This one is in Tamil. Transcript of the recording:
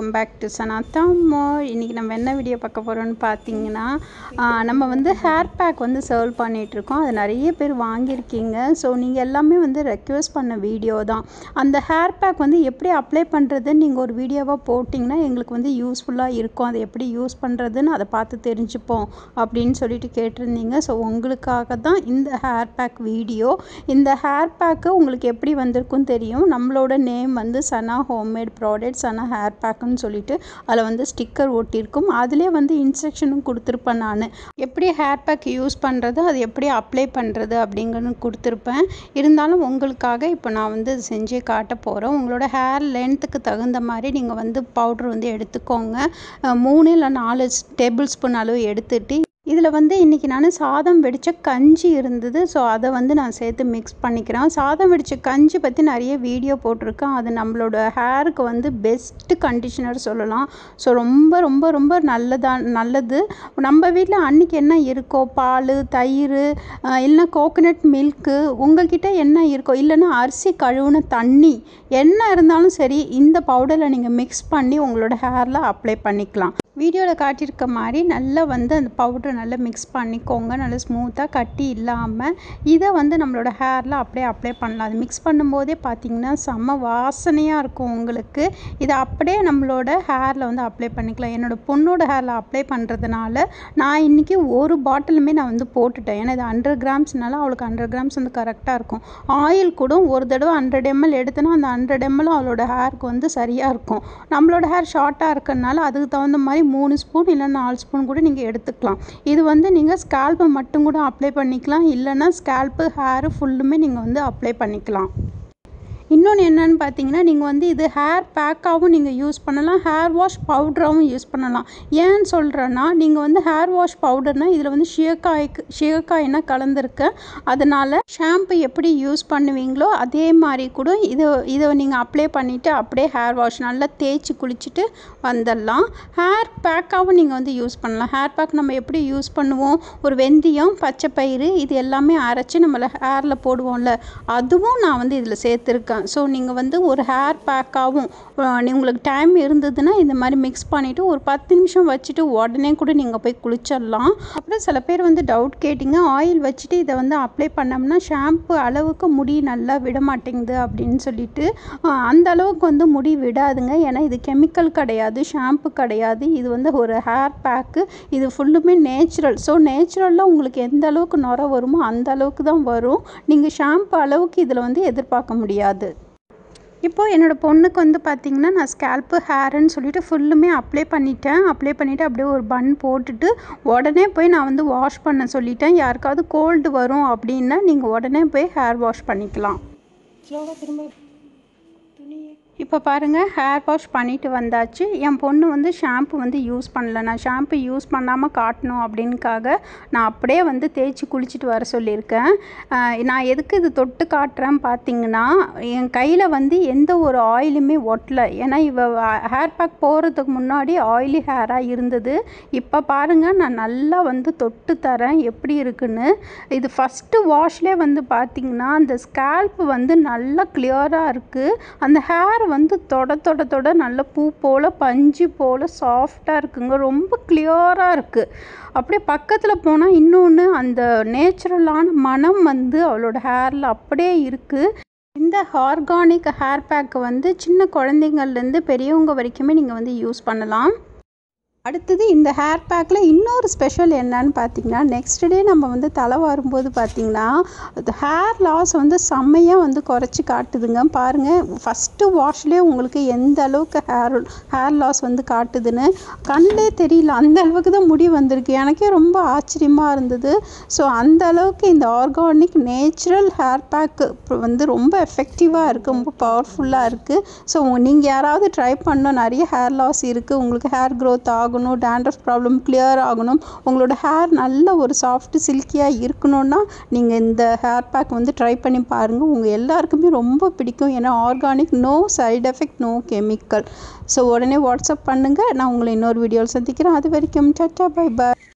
வெல்கம் பேக் டு சனாத்தா மோர் இன்றைக்கி நம்ம என்ன வீடியோ பார்க்க போகிறோம்னு பார்த்தீங்கன்னா ஆஹ், நம்ம வந்து ஹேர் பேக் வந்து சர்வ் பண்ணிகிட்ருக்கோம் அது நிறைய பேர் வாங்கியிருக்கீங்க ஸோ நீங்கள் எல்லாமே வந்து ரெக்வெஸ்ட் பண்ண வீடியோ தான் அந்த ஹேர் பேக் வந்து எப்படி அப்ளை பண்ணுறதுன்னு நீங்கள் ஒரு வீடியோவாக போட்டிங்கன்னா எங்களுக்கு வந்து யூஸ்ஃபுல்லாக இருக்கும் அதை எப்படி யூஸ் பண்ணுறதுன்னு அதை பார்த்து தெரிஞ்சுப்போம் அப்படின்னு சொல்லிட்டு கேட்டிருந்தீங்க ஸோ உங்களுக்காக தான் இந்த ஹேர் பேக் வீடியோ இந்த ஹேர் பேக்கு உங்களுக்கு எப்படி வந்திருக்கும் தெரியும் நம்மளோட நேம் வந்து Sana homemade product Sana hair பேக்குன்னு சொல்லிட்டு அதில் வந்து ஸ்டிக்கர் ஒட்டியிருக்கும் அதிலே வந்து இன்ஸ்ட்ரக்ஷனும் கொடுத்துருப்பேன் நான் எப்படி ஹேர் பேக் யூஸ் பண்ணுறது அது எப்படி அப்ளை பண்ணுறது அப்படிங்கிறது கொடுத்துருப்பேன் இருந்தாலும் உங்களுக்காக இப்போ நான் வந்து அது செஞ்சே காட்ட போகிறேன் உங்களோட ஹேர் லென்த்துக்கு தகுந்த மாதிரி நீங்கள் வந்து பவுட்ரு வந்து எடுத்துக்கோங்க அஹ் மூணு இல்லை நாலு டேபிள் ஸ்பூன் அளவு எடுத்துட்டு இதில் வந்து இன்றைக்கி நான் சாதம் வெடித்த கஞ்சி இருந்தது ஸோ அதை வந்து நான் சேர்த்து மிக்ஸ் பண்ணிக்கிறேன் சாதம் வெடித்த கஞ்சி பற்றி நிறைய வீடியோ போட்டிருக்கேன் அது நம்மளோட ஹேருக்கு வந்து பெஸ்ட்டு கண்டிஷனர் சொல்லலாம் ஸோ ரொம்ப ரொம்ப ரொம்ப நல்லதா நல்லது நம்ம வீட்டில் அன்றைக்கி என்ன இருக்கோ பால் தயிர் அஹ் இல்லைன்னா கோகோனட் மில்க்கு உங்ககிட்ட என்ன இருக்கோ இல்லைன்னா அரிசி கழுவுன தண்ணி என்ன இருந்தாலும் சரி இந்த பவுடரில் நீங்கள் மிக்ஸ் பண்ணி உங்களோட ஹேரில் அப்ளை பண்ணிக்கலாம் வீடியோவில் காட்டியிருக்க மாதிரி நல்லா வந்து அந்த பவுடரை நல்லா மிக்ஸ் பண்ணிக்கோங்க நல்லா ஸ்மூத்தாக கட்டி இல்லாமல் இதை வந்து நம்மளோட ஹேரில் அப்படியே அப்ளை பண்ணலாம் அது மிக்ஸ் பண்ணும்போதே பார்த்தீங்கன்னா செம்ம வாசனையாக இருக்கும் உங்களுக்கு இதை அப்படியே நம்மளோட ஹேரில் வந்து அப்ளை பண்ணிக்கலாம் என்னோடய பொண்ணோட ஹேரில் அப்ளை பண்ணுறதுனால நான் இன்றைக்கி ஒரு பாட்டிலுமே நான் வந்து போட்டுட்டேன் ஏன்னா இது ஹண்ட்ரட் கிராம்ஸ்னால அவளுக்கு ஹண்ட்ரட் கிராம்ஸ் வந்து கரெக்டாக இருக்கும் ஆயில் கூட ஒரு தடவை ஹண்ட்ரட் எம்எல் எடுத்தோன்னா அந்த ஹண்ட்ரட் எம்எல் அவளோட ஹேருக்கு வந்து சரியாக இருக்கும் நம்மளோட ஹேர் ஷார்ட்டாக இருக்கறனால அதுக்கு தகுந்த மாதிரி மூணு ஸ்பூன் இல்லை நாலு ஸ்பூன் கூட நீங்கள் எடுத்துக்கலாம் இது வந்து நீங்கள் ஸ்கேல்பை மட்டும் கூட அப்ளை பண்ணிக்கலாம் இல்லைன்னா ஸ்கேல்ப்பு ஹேரு ஃபுல்லுமே நீங்கள் வந்து அப்ளை பண்ணிக்கலாம் இன்னொன்று என்னன்னு பார்த்தீங்கன்னா நீங்கள் வந்து இது ஹேர் பேக்காகவும் நீங்கள் யூஸ் பண்ணலாம் ஹேர் வாஷ் பவுடராகவும் யூஸ் பண்ணலாம் ஏன்னு சொல்கிறேன்னா நீங்கள் வந்து ஹேர் வாஷ் பவுடர்னால் இதில் வந்து ஷியக்காய்க்கு ஷியக்காய்னா கலந்துருக்கு அதனால் ஷாம்பு எப்படி யூஸ் பண்ணுவீங்களோ அதே மாதிரி கூட இது இதை நீங்கள் அப்ளை பண்ணிவிட்டு அப்படியே ஹேர் வாஷ் நல்லா தேய்ச்சி குளிச்சுட்டு வந்துடலாம் ஹேர் பேக்காகவும் நீங்கள் வந்து யூஸ் பண்ணலாம் ஹேர் பேக் நம்ம எப்படி யூஸ் பண்ணுவோம் ஒரு வெந்தயம் பச்சை பயிறு இது எல்லாமே அரைச்சி நம்மள ஹேரில் போடுவோம்ல அதுவும் நான் வந்து இதில் சேர்த்துருக்கேன் ஸோ நீங்கள் வந்து ஒரு ஹேர் பேக்காகவும் உங்களுக்கு டைம் இருந்ததுன்னா இந்த மாதிரி மிக்ஸ் பண்ணிவிட்டு ஒரு பத்து நிமிஷம் வச்சுட்டு உடனே கூட நீங்கள் போய் குளிச்சிடலாம் அப்புறம் சில பேர் வந்து டவுட் கேட்டிங்க ஆயில் வச்சுட்டு இதை வந்து அப்ளை பண்ணோம்னா ஷாம்பு அளவுக்கு முடி நல்லா விட மாட்டேங்குது அப்படின்னு சொல்லிட்டு அஹ், அந்த அளவுக்கு வந்து முடி விடாதுங்க ஏன்னா இது கெமிக்கல் கிடையாது ஷாம்பு கிடையாது இது வந்து ஒரு ஹேர் பேக்கு இது ஃபுல்லுமே நேச்சுரல் ஸோ நேச்சுரலாக உங்களுக்கு எந்த அளவுக்கு நுர வருமோ அந்த அளவுக்கு தான் வரும் நீங்கள் ஷாம்பு அளவுக்கு இதில் வந்து எதிர்பார்க்க முடியாது இப்போது என்னோடய பொண்ணுக்கு வந்து பார்த்திங்கன்னா நான் ஸ்கேல்ப்பு ஹேருன்னு சொல்லிட்டு ஃபுல்லுமே அப்ளை பண்ணிட்டேன் அப்ளை பண்ணிவிட்டு அப்படியே ஒரு பன் போட்டுட்டு உடனே போய் நான் வந்து வாஷ் பண்ண சொல்லிட்டேன் யாருக்காவது கோல்டு வரும் அப்படின்னா நீங்கள் உடனே போய் ஹேர் வாஷ் பண்ணிக்கலாம் இப்போ பாருங்கள் ஹேர் வாஷ் பண்ணிட்டு வந்தாச்சு என் பொண்ணு வந்து ஷாம்பு வந்து யூஸ் பண்ணல நான் ஷாம்பு யூஸ் பண்ணாமல் காட்டணும் அப்படின்னுக்காக நான் அப்படியே வந்து தேய்ச்சி குளிச்சுட்டு வர சொல்லியிருக்கேன் ஆஹ் நான் எதுக்கு இது தொட்டு காட்டுறேன் பார்த்தீங்கன்னா என் கையில் வந்து எந்த ஒரு ஆயிலுமே ஒட்டல ஏன்னா இவ ஹேர் பேக் போகிறதுக்கு முன்னாடி ஆயிலி ஹேராக இருந்தது இப்போ பாருங்கள் நான் நல்லா வந்து தொட்டு தரேன் எப்படி இருக்குன்னு இது ஃபஸ்ட்டு வாஷ்லேயே வந்து பார்த்தீங்கன்னா அந்த ஸ்கேல்ப் வந்து நல்லா கிளியராக இருக்குது அந்த ஹேர் வந்து தொட தொட தொட நல்ல பூ போல் பஞ்சு போல் சாஃப்டாக இருக்குங்க ரொம்ப கிளியராக இருக்குது அப்படியே பக்கத்தில் போனால் இன்னொன்று அந்த நேச்சுரலான மனம் வந்து அவளோட ஹேரில் அப்படியே இருக்குது இந்த ஆர்கானிக் ஹேர் பேக்கை வந்து சின்ன குழந்தைங்கள்லேருந்து பெரியவங்க வரைக்குமே நீங்கள் வந்து யூஸ் பண்ணலாம் அடுத்தது இந்த ஹேர் பேக்கில் இன்னொரு ஸ்பெஷல் என்னன்னு பார்த்தீங்கன்னா நெக்ஸ்ட் டே நம்ம வந்து தலை வரும்போது பார்த்தீங்கன்னா அது ஹேர் லாஸ் வந்து செம்மையாக வந்து குறைச்சி காட்டுதுங்க பாருங்கள் ஃபஸ்ட்டு வாஷ்லேயே உங்களுக்கு எந்த அளவுக்கு ஹேர் ஹேர் லாஸ் வந்து காட்டுதுன்னு கண்ணே தெரியல அந்த அளவுக்கு தான் முடி வந்திருக்கு எனக்கே ரொம்ப ஆச்சரியமாக இருந்தது ஸோ அந்த அளவுக்கு இந்த ஆர்கானிக் நேச்சுரல் ஹேர் பேக்கு வந்து ரொம்ப எஃபெக்டிவாக இருக்குது ரொம்ப பவர்ஃபுல்லாக இருக்குது ஸோ நீங்கள் யாராவது ட்ரை பண்ணணும் நிறைய ஹேர் லாஸ் இருக்குது உங்களுக்கு ஹேர் க்ரோத் ஆகணும் டேண்ட்ரஃப் ப்ராப்ளம் கிளியர் ஆகணும் உங்களோட ஹேர் நல்ல ஒரு சாஃப்ட் சில்கியாக இருக்கணும்னா நீங்கள் இந்த ஹேர் பேக் வந்து ட்ரை பண்ணி பாருங்கள் உங்கள் எல்லாருக்குமே ரொம்ப பிடிக்கும் ஏன்னா organic no side effect no chemical so உடனே வாட்ஸ்அப் பண்ணுங்கள் நான் உங்களை இன்னொரு வீடியோவில் சந்திக்கிறேன் அது வரைக்கும் டட்டா பை பை